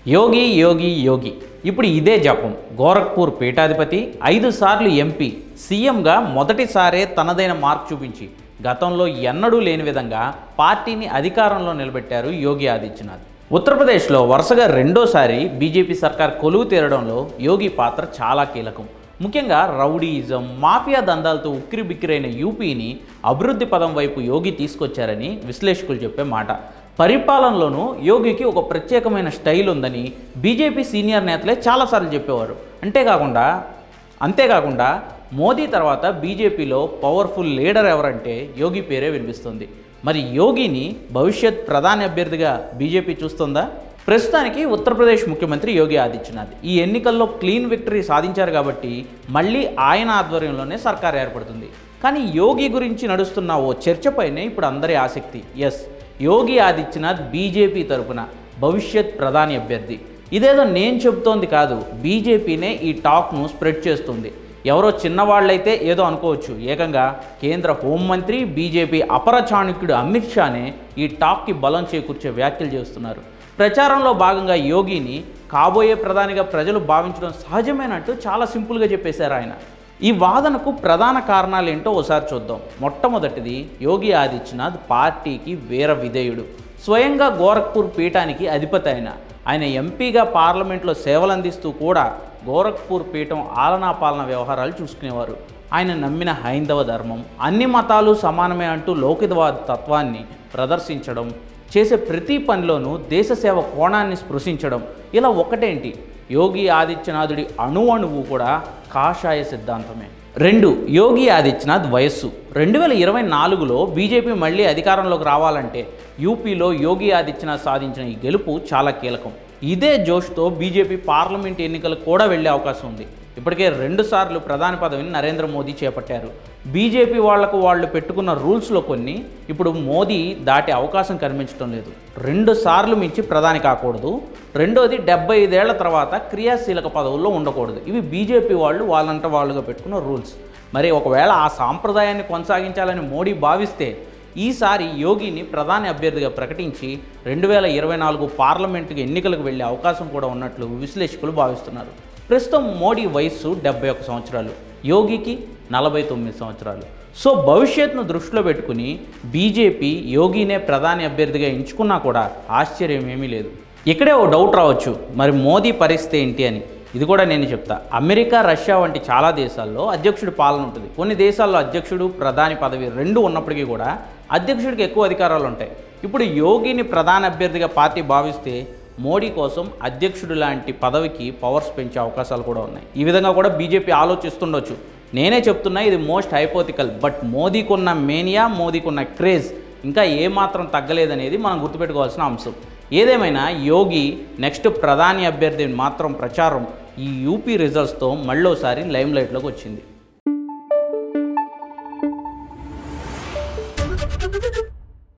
యోగి యోగి యోగి ఇప్పుడు ఇదే జపం గోరఖ్పూర్ పీఠాధిపతి ఐదు సార్లు ఎంపీ సీఎంగా మొదటిసారే తనదైన మార్క్ చూపించి గతంలో ఎన్నడూ లేని విధంగా పార్టీని అధికారంలో నిలబెట్టారు యోగి ఆదిత్యనాథ్ ఉత్తరప్రదేశ్లో వరుసగా రెండోసారి బీజేపీ సర్కార్ కొలువు తీరడంలో యోగి పాత్ర చాలా కీలకం ముఖ్యంగా రౌడీయిజం మాఫియా దందాలతో ఉక్కిరిబిక్కిరైన యూపీని అభివృద్ధి పదం వైపు యోగి తీసుకొచ్చారని విశ్లేషకులు చెప్పే మాట పరిపాలనలోనూ యోగికి ఒక ప్రత్యేకమైన స్టైల్ ఉందని బీజేపీ సీనియర్ నేతలే చాలాసార్లు చెప్పేవారు అంతేకాకుండా అంతేకాకుండా మోదీ తర్వాత బీజేపీలో పవర్ఫుల్ లీడర్ ఎవరంటే యోగి పేరే వినిపిస్తుంది మరి యోగిని భవిష్యత్ ప్రధాని అభ్యర్థిగా బీజేపీ చూస్తుందా ప్రస్తుతానికి ఉత్తరప్రదేశ్ ముఖ్యమంత్రి యోగి ఆదిత్యనాథ్ ఈ ఎన్నికల్లో క్లీన్ విక్టరీ సాధించారు కాబట్టి మళ్ళీ ఆయన ఆధ్వర్యంలోనే సర్కార్ ఏర్పడుతుంది కానీ యోగి గురించి నడుస్తున్న ఓ చర్చపైనే ఇప్పుడు అందరి ఆసక్తి ఎస్ యోగి ఆదిత్యనాథ్ బీజేపీ తరపున భవిష్యత్ ప్రధాని అభ్యర్థి ఇదేదో నేను చెబుతోంది కాదు బీజేపీనే ఈ టాక్ను స్ప్రెడ్ చేస్తుంది ఎవరో చిన్నవాళ్ళైతే ఏదో అనుకోవచ్చు ఏకంగా కేంద్ర హోంమంత్రి బీజేపీ అపర చాణక్యుడు అమిత్ షానే ఈ టాక్కి బలం చేకూర్చే వ్యాఖ్యలు చేస్తున్నారు ప్రచారంలో భాగంగా యోగిని కాబోయే ప్రధానిగా ప్రజలు భావించడం సహజమేనంటూ చాలా సింపుల్గా చెప్పేశారు ఆయన ఈ వాదనకు ప్రధాన కారణాలు ఏంటో ఒకసారి చూద్దాం మొట్టమొదటిది యోగి ఆదిత్యనాథ్ పార్టీకి వీర విధేయుడు స్వయంగా గోరఖ్పూర్ పీఠానికి అధిపతి ఆయన ఆయన ఎంపీగా పార్లమెంట్లో సేవలు అందిస్తూ కూడా గోరఖ్పూర్ పీఠం ఆలనా పాలన వ్యవహారాలు చూసుకునేవారు ఆయన నమ్మిన హైందవ ధర్మం అన్ని మతాలు సమానమే అంటూ లౌకికవాద తత్వాన్ని ప్రదర్శించడం చేసే ప్రతి పనిలోనూ దేశ సేవ కోణాన్ని స్పృశించడం ఇలా ఒకటేంటి యోగి ఆదిత్యనాథుడి అణు అణువు కూడా కాషాయ సిద్ధాంతమే రెండు యోగి ఆదిత్యనాథ్ వయస్సు రెండు వేల ఇరవై నాలుగులో బీజేపీ మళ్ళీ అధికారంలోకి రావాలంటే యూపీలో యోగి ఆదిత్యనాథ్ సాధించిన ఈ గెలుపు చాలా కీలకం ఇదే జోష్తో బీజేపీ పార్లమెంట్ ఎన్నికలకు కూడా వెళ్ళే అవకాశం ఉంది ఇప్పటికే రెండుసార్లు ప్రధాని పదవిని నరేంద్ర మోదీ చేపట్టారు బీజేపీ వాళ్లకు వాళ్ళు పెట్టుకున్న రూల్స్లో కొన్ని ఇప్పుడు మోదీ దాటే అవకాశం కనిపించడం లేదు రెండు సార్లు మించి ప్రధాని కాకూడదు రెండోది డెబ్బై ఐదేళ్ల తర్వాత క్రియాశీలక పదవుల్లో ఉండకూడదు ఇవి బీజేపీ వాళ్ళు వాళ్ళంట వాళ్ళుగా పెట్టుకున్న రూల్స్ మరి ఒకవేళ ఆ సాంప్రదాయాన్ని కొనసాగించాలని మోడీ భావిస్తే ఈసారి యోగిని ప్రధాని అభ్యర్థిగా ప్రకటించి రెండు వేల ఇరవై నాలుగు పార్లమెంటుకి ఎన్నికలకు వెళ్ళే అవకాశం కూడా ఉన్నట్లు విశ్లేషకులు భావిస్తున్నారు ప్రస్తుతం మోడీ వయస్సు డెబ్బై ఒక సంవత్సరాలు యోగికి నలభై తొమ్మిది సంవత్సరాలు సో భవిష్యత్తును దృష్టిలో పెట్టుకుని బీజేపీ యోగినే ప్రధాని అభ్యర్థిగా ఎంచుకున్నా కూడా ఆశ్చర్యం ఏమీ లేదు ఇక్కడే ఓ డౌట్ రావచ్చు మరి మోదీ పరిస్థితి ఏంటి అని ఇది కూడా నేను చెప్తా అమెరికా రష్యా వంటి చాలా దేశాల్లో అధ్యక్షుడి పాలన ఉంటుంది కొన్ని దేశాల్లో అధ్యక్షుడు ప్రధాని పదవి రెండు ఉన్నప్పటికీ కూడా అధ్యక్షుడికి ఎక్కువ అధికారాలు ఉంటాయి ఇప్పుడు యోగిని ప్రధాన అభ్యర్థిగా పార్టీ భావిస్తే మోడీ కోసం అధ్యక్షుడు లాంటి పదవికి పవర్స్ పెంచే అవకాశాలు కూడా ఉన్నాయి ఈ విధంగా కూడా బీజేపీ ఆలోచిస్తుండొచ్చు నేనే చెప్తున్నా ఇది మోస్ట్ హైపోతికల్ బట్ మోదీకున్న మేనియా మోదీకున్న క్రేజ్ ఇంకా ఏమాత్రం తగ్గలేదనేది మనం గుర్తుపెట్టుకోవాల్సిన అంశం ఏదేమైనా యోగి నెక్స్ట్ ప్రధాని అభ్యర్థి మాత్రం ప్రచారం ఈ యూపీ రిజల్ట్స్తో మళ్ళోసారి లైమ్లైట్లోకి వచ్చింది